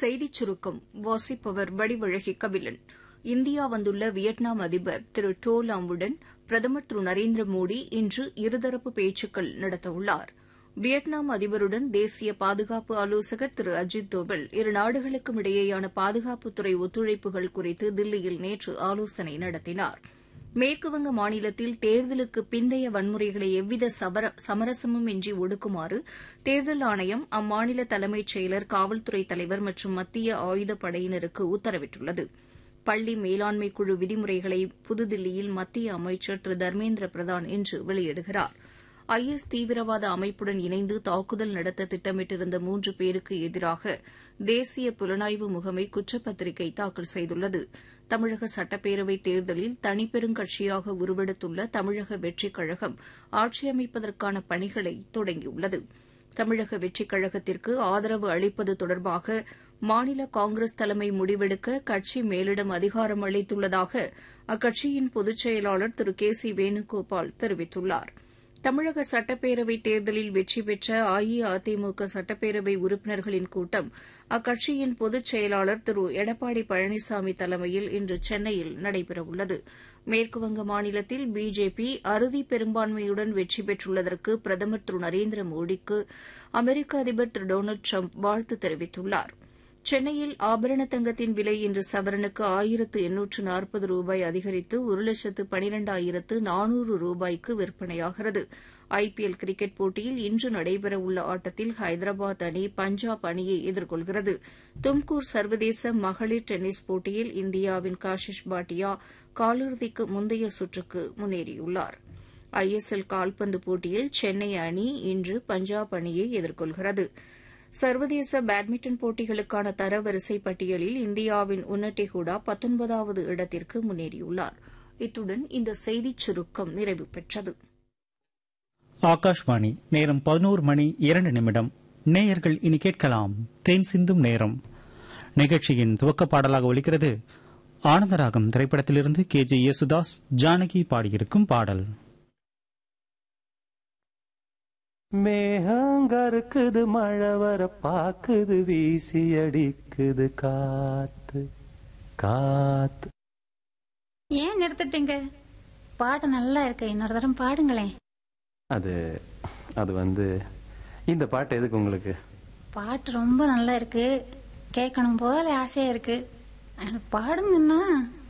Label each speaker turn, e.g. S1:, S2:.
S1: செய்திச் சுருக்கம் வாசிப்பவர் வடிவழகி கபிலன் இந்தியா வந்துள்ள வியட்நாம் அதிபர் திரு டோ லாமுடன் பிரதமர் திரு நரேந்திர மோடி இன்று இருதரப்பு பேச்சுக்கள் நடத்தவுள்ளார் வியட்நாம் அதிபருடன் தேசிய பாதுகாப்பு ஆலோசகர் திரு அஜித் தோவல் இரு நாடுகளுக்கும் இடையேயான பாதுகாப்புத்துறை ஒத்துழைப்புகள் குறித்து தில்லியில் நேற்று ஆலோசனை நடத்தினார் மேற்குவங்க மாநிலத்தில் தேர்தலுக்கு பிந்தைய வன்முறைகளை எவ்வித சமரசமும் இன்றி ஒடுக்குமாறு தேர்தல் ஆணையம் அம்மாநில தலைமைச் செயலர் காவல்துறை தலைவர் மற்றும் மத்திய ஆயுதப்படையினருக்கு உத்தரவிட்டுள்ளது பள்ளி மேலாண்மை குழு விதிமுறைகளை புதுதில்லியில் மத்திய அமைச்சர் திரு தர்மேந்திர பிரதான் இன்று வெளியிடுகிறார் ஐ எஸ் தீவிரவாத அமைப்புடன் இணைந்து தாக்குதல் நடத்த திட்டமிட்டிருந்த மூன்று பேருக்கு எதிராக தேசிய புலனாய்வு முகமை குற்றப்பத்திரிகை தாக்கல் செய்துள்ளது தமிழக சட்டப்பேரவைத் தேர்தலில் தனிப்பெருங்கட்சியாக உருவெடுத்துள்ள தமிழக வெற்றிக் கழகம் ஆட்சி அமைப்பதற்கான பணிகளை தொடங்கியுள்ளது தமிழக வெற்றிக் கழகத்திற்கு ஆதரவு அளிப்பது தொடர்பாக மாநில காங்கிரஸ் தலைமை முடிவெடுக்க கட்சி மேலிடம் அதிகாரம் அளித்துள்ளதாக அக்கட்சியின் பொதுச் செயலாளர் திரு கே சி வேணுகோபால் தெரிவித்துள்ளார் தமிழக சட்டப்பேரவைத் தேர்தலில் வெற்றி பெற்ற அஇஅதிமுக சட்டப்பேரவை உறுப்பினர்களின் கூட்டம் அக்கட்சியின் பொதுச் செயலாளர் திரு எடப்பாடி பழனிசாமி தலைமையில் இன்று சென்னையில் நடைபெறவுள்ளது மேற்குவங்க மாநிலத்தில் பிஜேபி அறுதி பெரும்பான்மையுடன் வெற்றி பெற்றுள்ளதற்கு பிரதமர் திரு நரேந்திர மோடிக்கு அமெரிக்க அதிபர் திரு டொனால்டு ட்ரம்ப் வாழ்த்து தெரிவித்துள்ளார் சென்னையில் ஆபரண தங்கத்தின் விலை இன்று சவரனுக்கு ஆயிரத்து எண்ணூற்று நாற்பது ரூபாய் அதிகரித்து ஒரு லட்சத்து பனிரெண்டாயிரத்து நானூறு ரூபாய்க்கு விற்பனையாகிறது ஐபிஎல் கிரிக்கெட் போட்டியில் இன்று நடைபெறவுள்ள ஆட்டத்தில் ஹைதராபாத் அணி பஞ்சாப் அணியை எதிர்கொள்கிறது தும்கூர் சர்வதேச மகளிர் டென்னிஸ் போட்டியில் இந்தியாவின் காஷிஷ் பாட்டியா காலிறுதிக்கு முந்தைய சுற்றுக்கு முன்னேறியுள்ளார் ஐஎஸ்எல் கால்பந்து போட்டியில் சென்னை அணி இன்று பஞ்சாப் அணியை எதிர்கொள்கிறது சர்வதேச பேட்மிண்டன் போட்டிகளுக்கான தரவரிசை பட்டியலில் இந்தியாவின் உன்னட்டி ஹூடா பத்தொன்பதாவது இடத்திற்கு முன்னேறியுள்ளார் இத்துடன் இந்த செய்திச் சுருக்கம் நிறைவு பெற்றது
S2: ஆகாஷ்வாணி நேரம் பதினோரு மணி இரண்டு நிமிடம் நேயர்கள் இனி கேட்கலாம் தேன் சிந்தும் நேரம் நிகழ்ச்சியின் துவக்க பாடலாக ஒலிக்கிறது ஆனந்தராகம் திரைப்படத்திலிருந்து கே ஜே யேசுதாஸ் ஜானகி பாடியிருக்கும் பாடல்
S3: மேகங்கருக்குது மழை வர பாக்குது வீசி அடிக்குது காத்து காத்து
S4: ஏன் நிறுத்திட்டீங்க பாட்டு நல்லா இருக்கு இன்னொரு தரம் பாடுங்களேன்
S3: அது அது வந்து இந்த பாட்டு எதுக்கு உங்களுக்கு
S4: பாட்டு ரொம்ப நல்லா இருக்கு கேட்கணும் போல ஆசையா இருக்கு ஆனா பாடுங்கன்னா